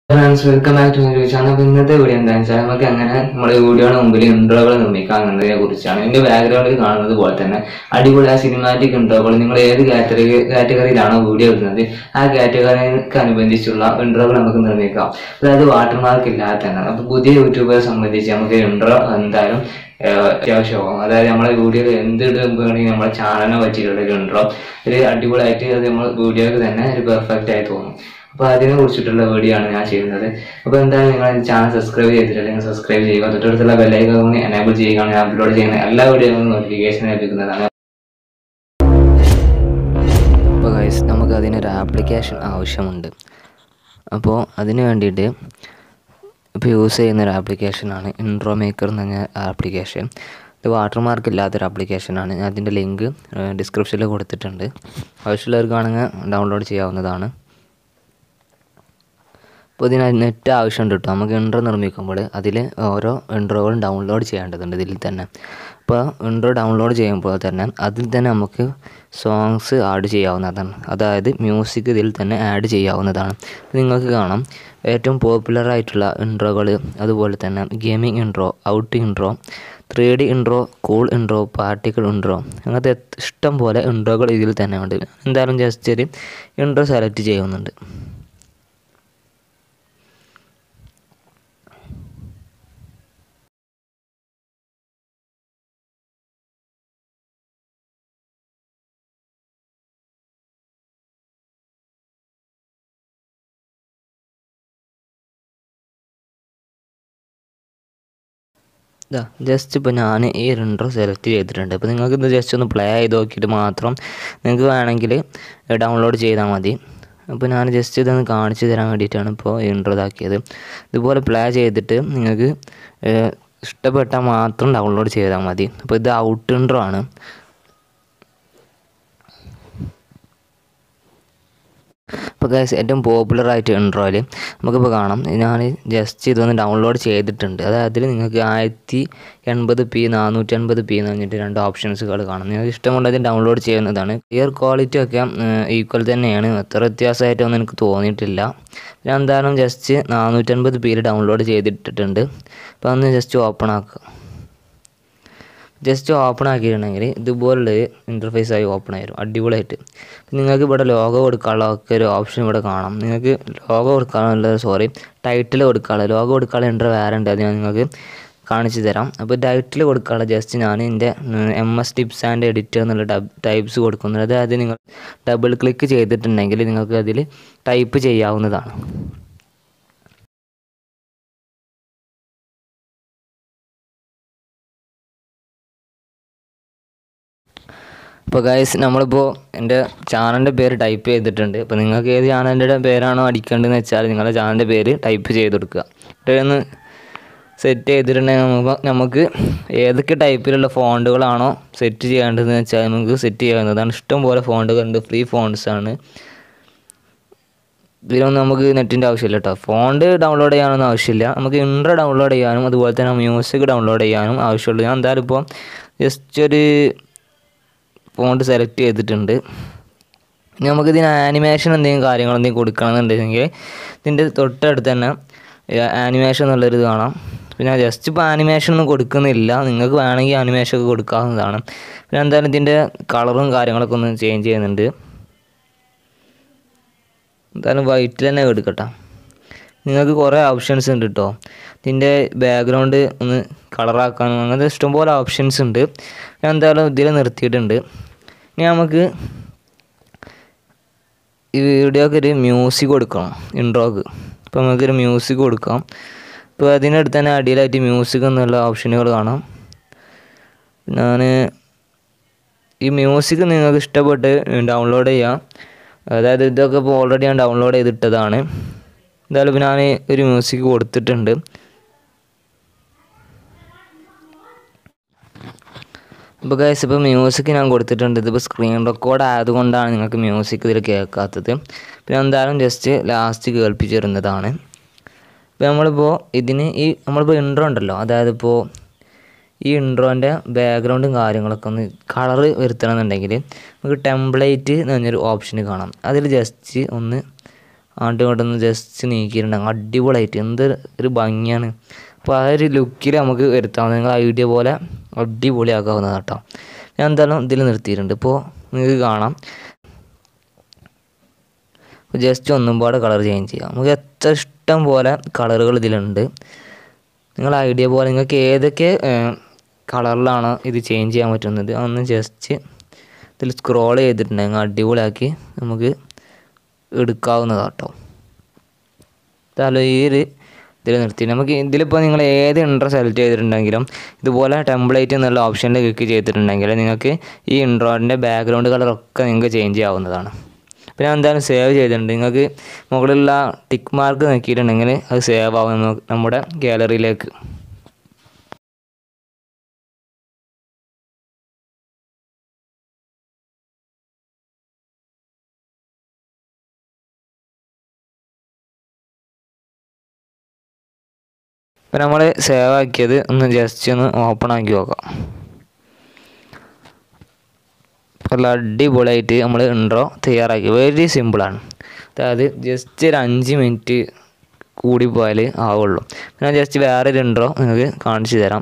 friends welcome back to my channel അപ്പോൾ ഇന്നത്തെ video എന്താണെന്ന് വെച്ചാൽ നമുക്ക് എങ്ങനെ നമ്മുടെ വീഡിയോയുടെ മുമ്പിൽ ഇൻട്രോകൾ നിർമ്മിക്കാം എന്നതിനെ കുറിച്ചാണ് ഇതിന്റെ ബാക്ക്ഗ്രൗണ്ടിൽ കാണുന്നത് പോലെ തന്നെ അടിപൊളി ആ സിനിമാറ്റിക് ഇൻട്രോകൾ നിങ്ങൾ ഏത് കാറ്റഗറി കാറ്റഗറിയിലാണോ വീഡിയോ ഇടുന്നത് ആ കാറ്റഗറിക്ക് അനുബന്ധിച്ചുള്ള ഇൻട്രോകൾ നമുക്ക് നിർമ്മിക്കാം അതായത് വാട്ടർമാർക്ക് ഇല്ലാതെ തന്നെ അപ്പൊ പുതിയ യൂട്യൂബറെ സംബന്ധിച്ച് നമുക്ക് ഇൻട്രോ എന്തായാലും ഏഹ്, അത്യാവശ്യമാകും അതായത് നമ്മളെ വീഡിയോയിൽ എന്ത് ഇടുകയാണെങ്കിൽ നമ്മുടെ ചാനലിനെ പറ്റിയിട്ടുള്ള ഒരു ഇൻട്രോ ഒരു അടിപൊളിയായിട്ട് അത് നമ്മൾ വീഡിയോക്ക് തന്നെ ഒരു പെർഫെക്റ്റ് ആയി തോന്നും അപ്പൊ അതിനെ കുറിച്ചിട്ടുള്ള വീഡിയോ ആണ് ഞാൻ ചെയ്യുന്നത് അപ്പൊ എന്തായാലും നിങ്ങൾ ചാനൽ സബ്സ്ക്രൈബ് ചെയ്തിട്ടില്ലെങ്കിൽ സബ്സ്ക്രൈബ് ചെയ്യുക തൊട്ടടുത്തുള്ള ബെല്ലൈക്കൺ എനേബിൾ ചെയ്യുകയാണ് ഞാൻ അപ്ലോഡ് ചെയ്യുന്ന എല്ലാ വീഡിയോകളും നോട്ടിഫിക്കേഷൻ ലഭിക്കുന്നതാണ് അപ്പോൾ ഗൈസ് നമുക്ക് അതിനൊരു ആപ്ലിക്കേഷൻ ആവശ്യമുണ്ട് അപ്പോൾ അതിന് വേണ്ടിയിട്ട് ഇപ്പോൾ യൂസ് ചെയ്യുന്ന ഒരു ആപ്ലിക്കേഷനാണ് ഇൻട്രോ മേക്കർ എന്ന് പറഞ്ഞ ആപ്ലിക്കേഷൻ ഇത് വാട്ടർമാർക്ക് ഇല്ലാത്തൊരു ആപ്ലിക്കേഷനാണ് ഞാൻ അതിൻ്റെ ലിങ്ക് ഡിസ്ക്രിപ്ഷനിൽ കൊടുത്തിട്ടുണ്ട് ആവശ്യമുള്ളവർക്കാണെങ്കിൽ ഡൗൺലോഡ് ചെയ്യാവുന്നതാണ് അപ്പോൾ ഇതിന് നെറ്റ് ആവശ്യമുണ്ട് കേട്ടോ നമുക്ക് ഇൻട്രോ നിർമ്മിക്കുമ്പോൾ അതിൽ ഓരോ ഇൻട്രോകളും ഡൗൺലോഡ് ചെയ്യേണ്ടതുണ്ട് ഇതിൽ തന്നെ അപ്പോൾ ഇൻട്രോ ഡൗൺലോഡ് ചെയ്യുമ്പോൾ തന്നെ അതിൽ തന്നെ നമുക്ക് സോങ്സ് ആഡ് ചെയ്യാവുന്നതാണ് അതായത് മ്യൂസിക് ഇതിൽ തന്നെ ആഡ് ചെയ്യാവുന്നതാണ് നിങ്ങൾക്ക് കാണാം ഏറ്റവും പോപ്പുലർ ആയിട്ടുള്ള ഇൻട്രോകൾ അതുപോലെ തന്നെ gaming intro out intro three D intro cool intro particle intro അങ്ങനത്തെ എത്ര- ഇഷ്ടം പോലെ ഇൻട്രോകൾ ഇതിൽ തന്നെ ഉണ്ട് എന്തായാലും ജസ്റ്റ് ഒരു ഇൻട്രോ സെലക്ട് ചെയ്യുന്നുണ്ട് ഇതാ ജസ്റ്റ് ഇപ്പോൾ ഞാൻ ഈ ഇൻട്രോ സെലക്ട് ചെയ്തിട്ടുണ്ട് അപ്പോൾ നിങ്ങൾക്ക് ഇത് ജസ്റ്റ് ഒന്ന് പ്ലേ ചെയ്ത് നോക്കിയിട്ട് മാത്രം നിങ്ങൾക്ക് വേണമെങ്കിൽ ഡൗൺലോഡ് ചെയ്താൽ മതി അപ്പോൾ ഞാൻ ജസ്റ്റ് ഇതൊന്ന് കാണിച്ചു തരാൻ വേണ്ടിയിട്ടാണ് ഇപ്പോൾ ഇൻട്രോ ഇതാക്കിയത് ഇതുപോലെ പ്ലേ ചെയ്തിട്ട് നിങ്ങൾക്ക് ഏഹ്, ഇഷ്ടപ്പെട്ടാൽ മാത്രം ഡൗൺലോഡ് ചെയ്താൽ മതി അപ്പോൾ ഇത് ഔട്ട് ഇൻട്രോ ആണ് ഇപ്പോൾ ഗൈസ് ഏറ്റവും പോപ്പുലർ ആയിട്ട് ഇൻട്രോയിൽ നമുക്കിപ്പോൾ കാണാം ഞാൻ ജസ്റ്റ് ഇതൊന്ന് ഡൗൺലോഡ് ചെയ്തിട്ടുണ്ട് അതായത് നിങ്ങൾക്ക് ആയിരത്തി എൺപത് പി നാനൂറ്റി അൻപത് പി എന്ന് പറഞ്ഞിട്ട് രണ്ട് ഓപ്ഷൻസുകൾ കാണാം നിങ്ങൾക്ക് ഇഷ്ടമുള്ളത് ഡൗൺലോഡ് ചെയ്യുന്നതാണ് ക്ലിയർ ക്വാളിറ്റി ഒക്കെ ഈക്വൽ തന്നെയാണ് അത്ര വ്യത്യാസമായിട്ടൊന്നും എനിക്ക് തോന്നിയിട്ടില്ല ഞാൻ എന്തായാലും ജസ്റ്റ് നാനൂറ്റൻപത് പിയിൽ ഡൗൺലോഡ് ചെയ്തിട്ടിട്ടുണ്ട് അപ്പോൾ ഒന്ന് ജസ്റ്റ് ഓപ്പൺ ആക്കുക ജസ്റ്റ് ഓപ്പൺ ആക്കിയിട്ടുണ്ടെങ്കിൽ ഇതുപോലുള്ളൊരു ഇൻ്റർഫേസ് ആയി ഓപ്പൺ ആയി വരും അടിപൊളിയായിട്ട് പിന്നെ നിങ്ങൾക്ക് ഇവിടെ ലോഗോ കൊടുക്കാനുള്ള ഒക്കെ ഒരു ഓപ്ഷൻ ഇവിടെ കാണാം നിങ്ങൾക്ക് ലോഗോ കൊടുക്കാനുള്ള സോറി ടൈറ്റിൽ കൊടുക്കാനുള്ള ലോഗോ കൊടുക്കാനുള്ള ഇൻ്റർ വേറെ ഉണ്ട് അത് ഞാൻ നിങ്ങൾക്ക് കാണിച്ചു തരാം അപ്പോൾ ടൈറ്റിൽ കൊടുക്കാനുള്ള ജസ്റ്റ് ഞാൻ എൻ്റെ M S tips and editor എന്നുള്ള ടബ് ടൈപ്സ് കൊടുക്കുന്നത് അതായത് നിങ്ങൾ ഡബിൾ ക്ലിക്ക് ചെയ്തിട്ടുണ്ടെങ്കിൽ നിങ്ങൾക്ക് അതിൽ ടൈപ്പ് ചെയ്യാവുന്നതാണ് ഇപ്പോൾ ഗൈസ് നമ്മളിപ്പോൾ എൻ്റെ ചാനലിൻ്റെ പേര് ടൈപ്പ് ചെയ്തിട്ടുണ്ട് അപ്പോൾ നിങ്ങൾക്ക് ഏത് ചാനലിൻ്റെ പേരാണോ അടിക്കേണ്ടതെന്ന് വെച്ചാൽ നിങ്ങളുടെ ചാനലിൻ്റെ പേര് ടൈപ്പ് ചെയ്ത് കൊടുക്കുക എന്നിട്ട് ഒന്ന് സെറ്റ് ചെയ്തിട്ടുണ്ടെങ്കിൽ നമുക്ക് നമുക്ക് ഏതൊക്കെ ടൈപ്പിലുള്ള ഫോണ്ടുകളാണോ സെറ്റ് ചെയ്യേണ്ടതെന്ന് വെച്ചാൽ നമുക്ക് സെറ്റ് ചെയ്യാവുന്നതാണ് ഇഷ്ടം പോലെ ഫോണ്ടുകളുണ്ട് ഫ്രീ ഫോൺസ് ആണ് ഇതിലൊന്നും നമുക്ക് നെറ്റിൻ്റെ ആവശ്യമില്ല കേട്ടോ ഫോണ്ട് ഡൗൺലോഡ് ചെയ്യാനൊന്നും ആവശ്യമില്ല നമുക്ക് ഇൻട്രോ ഡൗൺലോഡ് ചെയ്യാനും അതുപോലെ തന്നെ മ്യൂസിക് ഡൗൺലോഡ് ചെയ്യാനും ആവശ്യമുള്ളൂ ഞാൻ എന്തായാലും ഇപ്പോൾ ജസ്റ്റ് ഒരു ഫോണ്ട് സെലക്ട് ചെയ്തിട്ടുണ്ട് ഇനി നമുക്ക് ഇതിന് ആനിമേഷൻ എന്തെങ്കിലും കാര്യങ്ങൾ എന്തെങ്കിലും കൊടുക്കണമെന്നുണ്ടെങ്കിൽ ഇതിൻ്റെ തൊട്ടടുത്ത് തന്നെ ആനിമേഷൻ എന്നുള്ളൊരു കാണാം പിന്നെ ജസ്റ്റ് ഇപ്പോൾ ആനിമേഷൻ ഒന്നും കൊടുക്കുന്നില്ല നിങ്ങൾക്ക് വേണമെങ്കിൽ ആനിമേഷൻ ഒക്കെ കൊടുക്കാവുന്നതാണ് പിന്നെ എന്തായാലും ഇതിൻ്റെ കളറും കാര്യങ്ങളൊക്കെ ഒന്ന് ചേഞ്ച് ചെയ്യുന്നുണ്ട് എന്തായാലും വൈറ്റിൽ തന്നെ എടുക്കട്ടെ നിങ്ങൾക്ക് കുറേ ഓപ്ഷൻസ് ഉണ്ട് കേട്ടോ ഇതിൻ്റെ ബാക്ക്ഗ്രൗണ്ട് ഒന്ന് കളറാക്കാനും അങ്ങനത്തെ ഇഷ്ടംപോലെ ഓപ്ഷൻസ് ഉണ്ട് ഞാൻ എന്തായാലും ഇതിൽ നിർത്തിയിട്ടുണ്ട് ഇനി നമുക്ക് ഈ വീഡിയോക്ക് ഒരു മ്യൂസിക് കൊടുക്കണം ഇൻട്രോക്ക് ഇപ്പോൾ നമുക്കൊരു മ്യൂസിക് കൊടുക്കാം ഇപ്പോൾ അതിനടുത്ത് തന്നെ അടിയിലായിട്ട് മ്യൂസിക് എന്നുള്ള ഓപ്ഷനുകൾ കാണാം ഞാൻ ഈ മ്യൂസിക് നിങ്ങൾക്ക് ഇഷ്ടപ്പെട്ട് ഡൗൺലോഡ് ചെയ്യാം അതായത് ഇതൊക്കെ ഇപ്പോൾ ഓൾറെഡി ഞാൻ ഡൗൺലോഡ് ചെയ്തിട്ടതാണ് എന്തായാലും ഇപ്പോൾ ഞാൻ ഒരു മ്യൂസിക് കൊടുത്തിട്ടുണ്ട് ഇപ്പോൾ ഗൈസ് ഇപ്പോൾ മ്യൂസിക് ഞാൻ കൊടുത്തിട്ടുണ്ട് ഇതിപ്പോൾ സ്ക്രീൻ റെക്കോർഡ് ആയതുകൊണ്ടാണ് നിങ്ങൾക്ക് മ്യൂസിക് ഇതിൽ കേൾക്കാത്തത് പിന്നെ എന്തായാലും ജസ്റ്റ് ലാസ്റ്റ് കേൾപ്പിച്ചിരുന്നതാണ് ഇപ്പോൾ നമ്മളിപ്പോൾ ഇതിന് ഈ നമ്മളിപ്പോൾ ഇൻട്രോ ഉണ്ടല്ലോ അതായത് ഇപ്പോൾ ഈ ഇൻട്രോൻ്റെ ബാക്ക്ഗ്രൗണ്ടും കാര്യങ്ങളൊക്കെ ഒന്ന് കളർ വരുത്തണമെന്നുണ്ടെങ്കിൽ നമുക്ക് ടെംപ്ലേറ്റ് എന്ന് പറഞ്ഞൊരു ഓപ്ഷൻ കാണാം അതിൽ ജസ്റ്റ് ഒന്ന് അങ്ങോട്ടും ഇങ്ങോട്ടും ഒന്ന് ജസ്റ്റ് നീക്കിയിട്ടുണ്ടെങ്കിൽ അടിപൊളിയായിട്ട് എന്ത് ഒരു ഭംഗിയാണ് അപ്പോൾ ആ ഒരു ലുക്കിൽ നമുക്ക് വരുത്താവുന്ന നിങ്ങൾ ഐഡിയ പോലെ അടിപൊളിയാക്കാവുന്നതാണ് കേട്ടോ ഞാൻ എന്തായാലും ഇതിൽ നിർത്തിയിട്ടുണ്ട് ഇപ്പോൾ നിങ്ങൾക്ക് കാണാം ജസ്റ്റ് ഒന്നും പാടെ കളർ ചേഞ്ച് ചെയ്യാം നമുക്ക് എത്ര ഇഷ്ടം പോലെ കളറുകൾ ഇതിലുണ്ട് നിങ്ങൾ ഐഡിയ പോലെ നിങ്ങൾക്ക് ഏതൊക്കെ കളറിലാണ് ഇത് ചേഞ്ച് ചെയ്യാൻ പറ്റുന്നത് അതൊന്ന് ജസ്റ്റ് ഇതിൽ സ്ക്രോൾ ചെയ്തിട്ടുണ്ടെങ്കിൽ അടിപൊളിയാക്കി നമുക്ക് എടുക്കാവുന്നതാണ് കേട്ടോ ഇതാലോ ഈ ഒരു ഇതിൽ നിർത്തി നമുക്ക് ഇതിലിപ്പോൾ നിങ്ങൾ ഏത് ഇൻട്രോ സെലക്ട് ചെയ്തിട്ടുണ്ടെങ്കിലും ഇതുപോലെ ടെംപ്ലേറ്റ് എന്നുള്ള ഓപ്ഷനിൽ ക്ലിക്ക് ചെയ്തിട്ടുണ്ടെങ്കിൽ നിങ്ങൾക്ക് ഈ ഇൻട്രോൻ്റെ ബാക്ക്ഗ്രൗണ്ട് കളറൊക്കെ നിങ്ങൾക്ക് ചേഞ്ച് ചെയ്യാവുന്നതാണ് അപ്പോൾ ഞാൻ എന്തായാലും സേവ് ചെയ്തിട്ടുണ്ട് നിങ്ങൾക്ക് മുകളിലുള്ള ടിക്ക് മാർക്ക് നോക്കിയിട്ടുണ്ടെങ്കിൽ അത് സേവ് ആവും നമ്മ- നമ്മുടെ ഗാലറിയിലേക്ക് ഇപ്പം നമ്മൾ സേവ് ആക്കിയത് ഒന്ന് ജസ്റ്റ് ഒന്ന് ഓപ്പൺ ആക്കി നോക്കാം നല്ല അടിപൊളിയായിട്ട് നമ്മൾ ഇൻട്രോ തയ്യാറാക്കി വെരി സിമ്പിളാണ് അതായത് ജസ്റ്റ് ഒരു അഞ്ച് മിനിറ്റ് കൂടി പോയാൽ ആവുള്ളൂ ഞാൻ ജസ്റ്റ് വേറൊരു ഇൻട്രോ നിങ്ങൾക്ക് കാണിച്ചു തരാം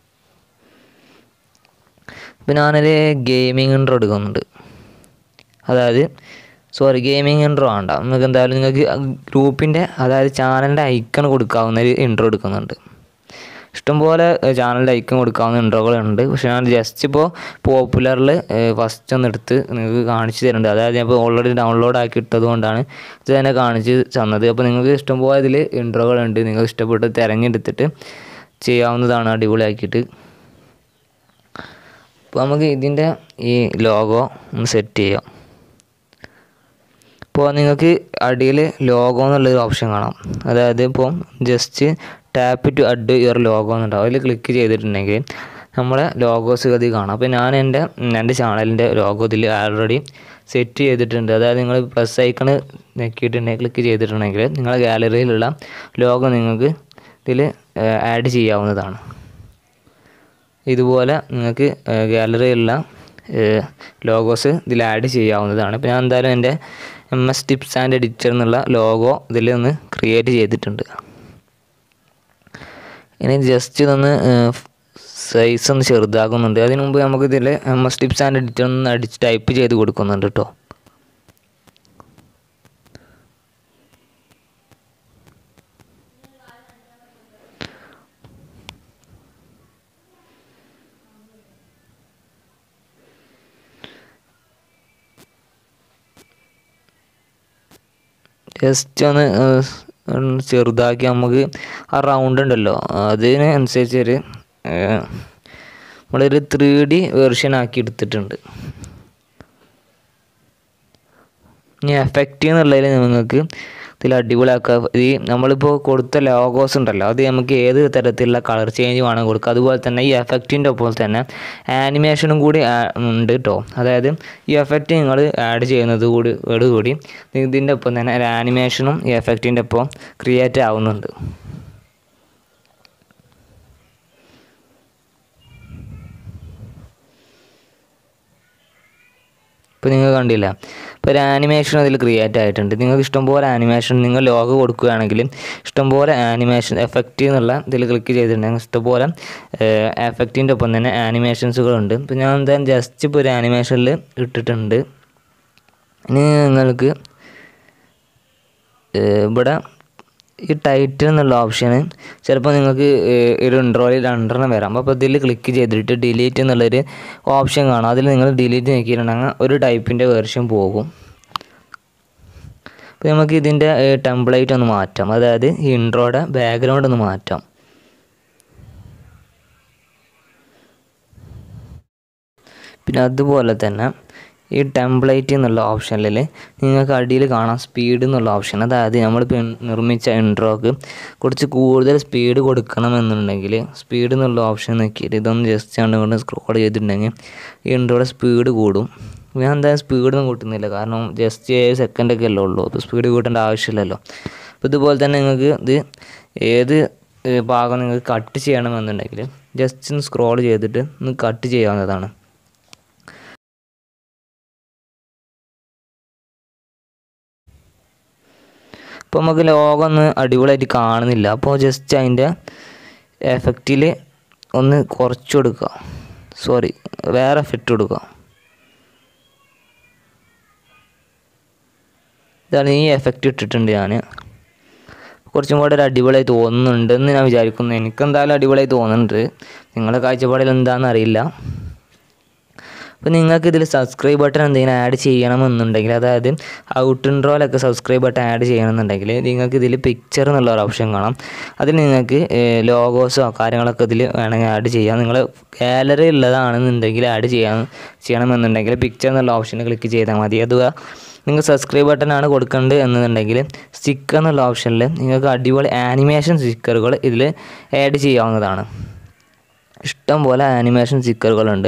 ഇപ്പം ഞാനൊരു ഗെയിമിംഗ് ഇൻട്രോ എടുക്കുന്നുണ്ട് അതായത് സോറി ഗെയിമിംഗ് ഇൻട്രോ വേണ്ട നിങ്ങൾക്ക് എന്തായാലും നിങ്ങൾക്ക് ഗ്രൂപ്പിൻ്റെ അതായത് ചാനലിൻ്റെ ഐക്കൺ കൊടുക്കാവുന്ന ഒരു ഇൻട്രോ എടുക്കുന്നുണ്ട് ഇഷ്ടംപോലെ ചാനലിൻ്റെ ഐക്കൺ കൊടുക്കാവുന്ന ഇൻട്രോകളുണ്ട് പക്ഷേ ഞാൻ ജസ്റ്റ് ഇപ്പോൾ പോപ്പുലറിൽ ഫസ്റ്റ് ഒന്ന് എടുത്ത് നിങ്ങൾക്ക് കാണിച്ചു തരുന്നുണ്ട് അതായത് ഞാൻ ഇപ്പോൾ ഓൾറെഡി ഡൗൺലോഡ് ആക്കി ഇട്ടത് കൊണ്ടാണ് ഇത് തന്നെ കാണിച്ച് തന്നത് അപ്പോൾ നിങ്ങൾക്ക് ഇഷ്ടംപോലെ ഇതിൽ ഇൻട്രോകളുണ്ട് നിങ്ങൾക്ക് ഇഷ്ടപ്പെട്ട് തിരഞ്ഞെടുത്തിട്ട് ചെയ്യാവുന്നതാണ് അടിപൊളിയാക്കിയിട്ട് അപ്പോൾ നമുക്ക് ഇതിൻ്റെ ഈ ലോഗോ ഒന്ന് സെറ്റ് ചെയ്യാം ഇപ്പോൾ നിങ്ങൾക്ക് അടിയിൽ ലോഗോ എന്നുള്ളൊരു ഓപ്ഷൻ കാണാം അതായത് ഇപ്പോൾ just tap to add your logo എന്നുണ്ടാവും അതിൽ ക്ലിക്ക് ചെയ്തിട്ടുണ്ടെങ്കിൽ നമ്മളെ ലോഗോസ് ഗതി കാണാം അപ്പോൾ ഞാൻ എൻ്റെ എൻ്റെ ചാനലിൻ്റെ ലോഗോ ഇതിൽ ആൾറെഡി സെറ്റ് ചെയ്തിട്ടുണ്ട് അതായത് നിങ്ങൾ പ്ലസ് ഐക്കൺ ഞെക്കിയിട്ടുണ്ടെങ്കിൽ ക്ലിക്ക് ചെയ്തിട്ടുണ്ടെങ്കിൽ നിങ്ങളുടെ ഗാലറിയിലുള്ള ലോഗോ നിങ്ങൾക്ക് ഇതിൽ ആഡ് ചെയ്യാവുന്നതാണ് ഇതുപോലെ നിങ്ങൾക്ക് ഗാലറിയിലുള്ള ലോഗോസ് ഇതിൽ ആഡ് ചെയ്യാവുന്നതാണ് ഇപ്പോൾ ഞാൻ എന്തായാലും എൻ്റെ M S tips and editor എന്നുള്ള ലോഗോ ഇതിൽ ഒന്ന് ക്രിയേറ്റ് ചെയ്തിട്ടുണ്ട് ഇനി ജസ്റ്റ് ഇതൊന്ന് സൈസ് ഒന്ന് ചെറുതാക്കുന്നുണ്ട് അതിന് മുമ്പ് നമുക്ക് ഇതിൽ M S tips and editor ഒന്ന് അടിച്ച് ടൈപ്പ് ചെയ്ത് കൊടുക്കുന്നുണ്ട് കേട്ടോ ജസ്റ്റ് ഒന്ന് ഏഹ്, ഒന്ന് ചെറുതാക്കി നമുക്ക് ആ റൗണ്ട് ഉണ്ടല്ലോ അതിന് അനുസരിച്ച് ഒരു ഏഹ്, നമ്മളൊരു ത്രീ ഡി വേർഷൻ ആക്കി എടുത്തിട്ടുണ്ട് ഇനി എഫക്റ്റ് എന്നുള്ളതിൽ നിങ്ങൾക്ക് ഇതിൽ അടിപൊളിയാക്കുക ഈ നമ്മളിപ്പോൾ കൊടുത്ത ലോഗോസ് ഉണ്ടല്ലോ അത് നമുക്ക് ഏത് തരത്തിലുള്ള കളർ ചേഞ്ച് വേണം കൊടുക്കുക അതുപോലെ തന്നെ ഈ എഫക്റ്റിൻ്റെ ഒപ്പം തന്നെ ആനിമേഷനും കൂടി ആ- ഉണ്ട് കേട്ടോ അതായത് ഈ എഫക്റ്റ് നിങ്ങൾ ആഡ് ചെയ്യുന്നത് കൂടി കൂടി ഇതിൻ്റെ ഒപ്പം തന്നെ ഒരു ആനിമേഷനും ഈ എഫക്റ്റിൻ്റെ ഒപ്പം ക്രിയേറ്റ് ആവുന്നുണ്ട് ഇപ്പോൾ നിങ്ങൾ കണ്ടില്ല ഇപ്പോൾ ഒരു ആനിമേഷൻ അതിൽ ക്രിയേറ്റ് ആയിട്ടുണ്ട് നിങ്ങൾക്ക് ഇഷ്ടംപോലെ ആനിമേഷൻ നിങ്ങൾ ലോഗോ കൊടുക്കുകയാണെങ്കിൽ ഇഷ്ടംപോലെ ആനിമേഷൻ എഫക്റ്റ് എന്നുള്ള ഇതിൽ ക്ലിക്ക് ചെയ്തിട്ടുണ്ടെങ്കിൽ ഇഷ്ടംപോലെ എഫക്റ്റിൻ്റെ ഒപ്പം തന്നെ ആനിമേഷൻസുകളുണ്ട് ഇപ്പോൾ ഞാൻ എന്തായാലും ജസ്റ്റ് ഇപ്പോൾ ഒരു ആനിമേഷനിൽ ഇട്ടിട്ടുണ്ട് ഇനി നിങ്ങൾക്ക് ഏഹ് ഇവിടെ ഈ ടൈറ്റിൽ എന്നുള്ള ഓപ്ഷന് ചിലപ്പോൾ നിങ്ങൾക്ക് ഏഹ് ഒരു ഇൻട്രോയിൽ രണ്ടെണ്ണം വരാം അപ്പോൾ ഇതിൽ ക്ലിക്ക് ചെയ്തിട്ട് ഡിലീറ്റ് എന്നുള്ളൊരു ഓപ്ഷൻ കാണാം അതിൽ നിങ്ങൾ ഡിലീറ്റ് നോക്കിയിട്ടുണ്ടെങ്കിൽ ഒരു ടൈപ്പിൻ്റെ വേർഷൻ പോകും അപ്പോൾ നമുക്ക് ഇതിൻ്റെ ടെംപ്ലേറ്റ് ഒന്ന് മാറ്റാം അതായത് ഈ ഇൻട്രോയുടെ ബാക്ക്ഗ്രൗണ്ട് ഒന്ന് മാറ്റാം പിന്നെ അതുപോലെ തന്നെ ഈ ടെംപ്ലേറ്റ് എന്നുള്ള ഓപ്ഷനിൽ നിങ്ങൾക്ക് അടിയിൽ കാണാം സ്പീഡ് എന്നുള്ള ഓപ്ഷൻ അതായത് നമ്മളിപ്പോൾ ഇൻ- നിർമ്മിച്ച ഇൻട്രോക്ക് കുറച്ച് കൂടുതൽ സ്പീഡ് കൊടുക്കണമെന്നുണ്ടെങ്കിൽ സ്പീഡ് എന്നുള്ള ഓപ്ഷൻ നോക്കിയിട്ട് ഇതൊന്ന് ജസ്റ്റ് അങ്ങോട്ട് സ്ക്രോൾ ചെയ്തിട്ടുണ്ടെങ്കിൽ ഈ ഇൻട്രോയുടെ സ്പീഡ് കൂടും ഞാൻ എന്തായാലും സ്പീഡൊന്നും കൂട്ടുന്നില്ല കാരണം ജസ്റ്റ് ഏഴ് സെക്കൻഡൊക്കെ അല്ലേ ഉള്ളൂ അപ്പോൾ സ്പീഡ് കൂട്ടേണ്ട ആവശ്യമില്ലല്ലോ അപ്പോൾ ഇതുപോലെ തന്നെ നിങ്ങൾക്ക് ഇത് ഏത് ഏഹ്, ഭാഗം നിങ്ങൾക്ക് കട്ട് ചെയ്യണമെന്നുണ്ടെങ്കിൽ ജസ്റ്റ് ഒന്ന് സ്ക്രോൾ ചെയ്തിട്ട് ഒന്ന് കട്ട് ചെയ്യാവുന്നതാണ് ഇപ്പോൾ നമുക്ക് ലോഗോ ഒന്ന് അടിപൊളിയായിട്ട് കാണുന്നില്ല അപ്പോൾ ജസ്റ്റ് അതിൻ്റെ എഫക്റ്റിൽ ഒന്ന് കുറച്ച് കൊടുക്കുക സോറി വേറെ എഫക്റ്റ് കൊടുക്കുക ഇതാണ് ഈ എഫക്റ്റ് ഇട്ടിട്ടുണ്ട് ഞാൻ കുറച്ചും കൂടെ ഒരു അടിപൊളിയായി തോന്നുന്നുണ്ടെന്ന് ഞാൻ വിചാരിക്കുന്നു എനിക്കെന്തായാലും അടിപൊളിയായി തോന്നുന്നുണ്ട് നിങ്ങളുടെ കാഴ്ചപ്പാടിൽ എന്താണെന്ന് അറിയില്ല അപ്പോൾ നിങ്ങൾക്ക് ഇതിൽ സബ്സ്ക്രൈബ് ബട്ടൺ എന്തെങ്കിലും ആഡ് ചെയ്യണമെന്നുണ്ടെങ്കിൽ അതായത് ഔട്ട് ഇൻട്രോയിലൊക്കെ സബ്സ്ക്രൈബ് ബട്ടൺ ആഡ് ചെയ്യണമെന്നുണ്ടെങ്കിൽ നിങ്ങൾക്ക് ഇതിൽ പിക്ചർ എന്നുള്ള ഒരു ഓപ്ഷൻ കാണാം അതിൽ നിങ്ങൾക്ക് ലോഗോസോ കാര്യങ്ങളൊക്കെ ഇതിൽ വേണമെങ്കിൽ ആഡ് ചെയ്യാം നിങ്ങൾ ഗാലറി ഉള്ളതാണെന്നുണ്ടെങ്കിൽ ആഡ് ചെയ്യാൻ ചെയ്യണമെന്നുണ്ടെങ്കിൽ പിക്ചർ എന്നുള്ള ഓപ്ഷൻ ക്ലിക്ക് ചെയ്താൽ മതി അത് നിങ്ങൾ സബ്സ്ക്രൈബ് ബട്ടൺ ആണ് കൊടുക്കേണ്ടത് എന്നുണ്ടെങ്കിൽ സ്റ്റിക്കർ എന്നുള്ള ഓപ്ഷനിൽ നിങ്ങൾക്ക് അടിപൊളി ആനിമേഷൻ സ്റ്റിക്കറുകൾ ഇതിൽ ആഡ് ചെയ്യാവുന്നതാണ് ഇഷ്ടം പോലെ ആനിമേഷൻ സ്റ്റിക്കറുകളുണ്ട്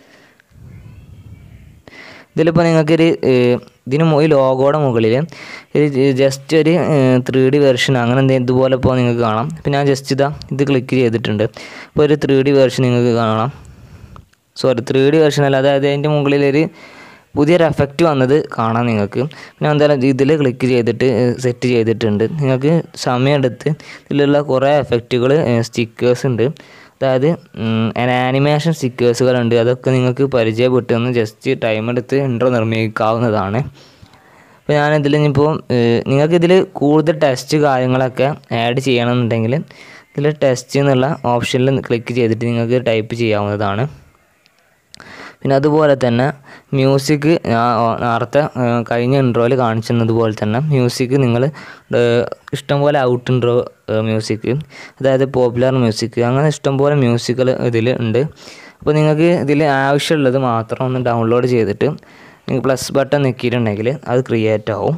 ഇതിലിപ്പോൾ നിങ്ങൾക്കൊരു ഏഹ്, ഇതിന് മു- ഈ ലോഗോയുടെ മുകളിൽ ഒരു ജസ്റ്റ് ഒരു ത്രീ ഡി വെർഷൻ അങ്ങനെ എന്തെങ്കിലും ഇതുപോലെ ഇപ്പോൾ നിങ്ങൾക്ക് കാണാം ഇപ്പോൾ ഞാൻ ജസ്റ്റ് ഇതാ ഇത് ക്ലിക്ക് ചെയ്തിട്ടുണ്ട് ഇപ്പോൾ ഒരു ത്രീ ഡി വെർഷൻ നിങ്ങൾക്ക് കാണാം സോറി ത്രീ ഡി വെർഷൻ അല്ല അതായത് അതിൻ്റെ മുകളിലൊരു പുതിയൊരു എഫക്റ്റ് വന്നത് കാണാം നിങ്ങൾക്ക് പിന്നെ എന്തായാലും ഇതിൽ ക്ലിക്ക് ചെയ്തിട്ട് സെറ്റ് ചെയ്തിട്ടുണ്ട് നിങ്ങൾക്ക് സമയമെടുത്ത് ഇതിലുള്ള കുറേ എഫക്റ്റുകൾ സ്റ്റിക്കേഴ്സ് ഉണ്ട് അതായത് ആനിമേഷൻ സ്റ്റിക്കേഴ്സുകളുണ്ട് അതൊക്കെ നിങ്ങൾക്ക് പരിചയപ്പെട്ടെന്ന് ജസ്റ്റ് ടൈം എടുത്ത് ഇൻട്രോ നിർമ്മിക്കാവുന്നതാണ് അപ്പോൾ ഞാനിതിൽ ഇനിയിപ്പോൾ നിങ്ങൾക്ക് ഇതിൽ കൂടുതൽ ടെസ്റ്റ് കാര്യങ്ങളൊക്കെ ആഡ് ചെയ്യണമെന്നുണ്ടെങ്കിൽ ഇതിൽ ടെസ്റ്റ് എന്നുള്ള ഓപ്ഷനിൽ ക്ലിക്ക് ചെയ്തിട്ട് നിങ്ങൾക്ക് ടൈപ്പ് ചെയ്യാവുന്നതാണ് പിന്നെ അതുപോലെ തന്നെ മ്യൂസിക് ഞാൻ ഓ- നേരത്തെ ആ, കഴിഞ്ഞ ഇൻട്രോയിൽ കാണിച്ചിരുന്നതുപോലെ തന്നെ മ്യൂസിക് നിങ്ങൾ ഇഷ്ടംപോലെ ഔട്ട് ഇൻട്രോ മ്യൂസിക് അതായത് പോപ്പുലർ മ്യൂസിക് അങ്ങനെ ഇഷ്ടംപോലെ മ്യൂസിക്കുകൾ ഇതിൽ ഉണ്ട് അപ്പോൾ നിങ്ങൾക്ക് ഇതിൽ ആവശ്യമുള്ളത് മാത്രം ഒന്ന് ഡൗൺലോഡ് ചെയ്തിട്ട് നിങ്ങൾ പ്ലസ് ബട്ടൺ നിൽക്കിയിട്ടുണ്ടെങ്കിൽ അത് ക്രിയേറ്റ് ആവും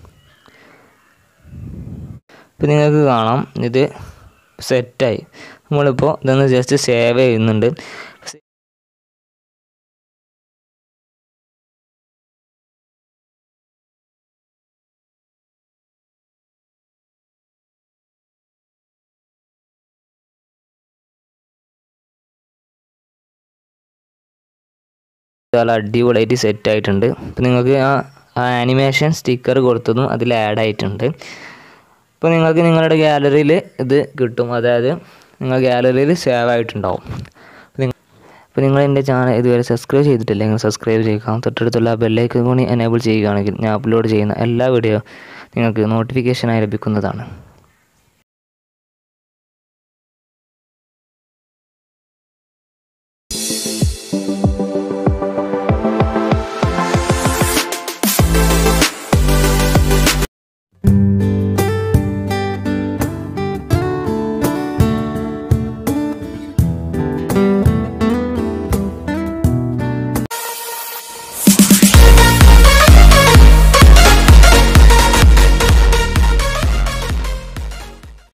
ഇപ്പോൾ നിങ്ങൾക്ക് കാണാം ഇത് സെറ്റായി നമ്മളിപ്പോൾ ഇതൊന്ന് ജസ്റ്റ് സേവ് ചെയ്യുന്നുണ്ട് നല്ല അടിപൊളിയായിട്ട് സെറ്റ് ആയിട്ടുണ്ട് അപ്പോൾ നിങ്ങൾക്ക് ആ ആ ആനിമേഷൻ സ്റ്റിക്കർ കൊടുത്തതും അതിൽ ആഡ് ആയിട്ടുണ്ട് അപ്പോൾ നിങ്ങൾക്ക് നിങ്ങളുടെ ഗാലറിയിൽ ഇത് കിട്ടും അതായത് നിങ്ങൾ ഗാലറിയിൽ സേവ് ആയിട്ടുണ്ടാവും അപ്പോൾ നിങ്ങൾ എൻ്റെ ചാനൽ ഇതുവരെ സബ്സ്ക്രൈബ് ചെയ്തിട്ടില്ലെങ്കിൽ സബ്സ്ക്രൈബ് ചെയ്യുക തൊട്ടടുത്തുള്ള ബെല്ലൈക്കൺ കൂടി എനേബിൾ ചെയ്യുകയാണെങ്കിൽ ഞാൻ അപ്ലോഡ് ചെയ്യുന്ന എല്ലാ വീഡിയോ നിങ്ങൾക്ക് നോട്ടിഫിക്കേഷനായി ലഭിക്കുന്നതാണ്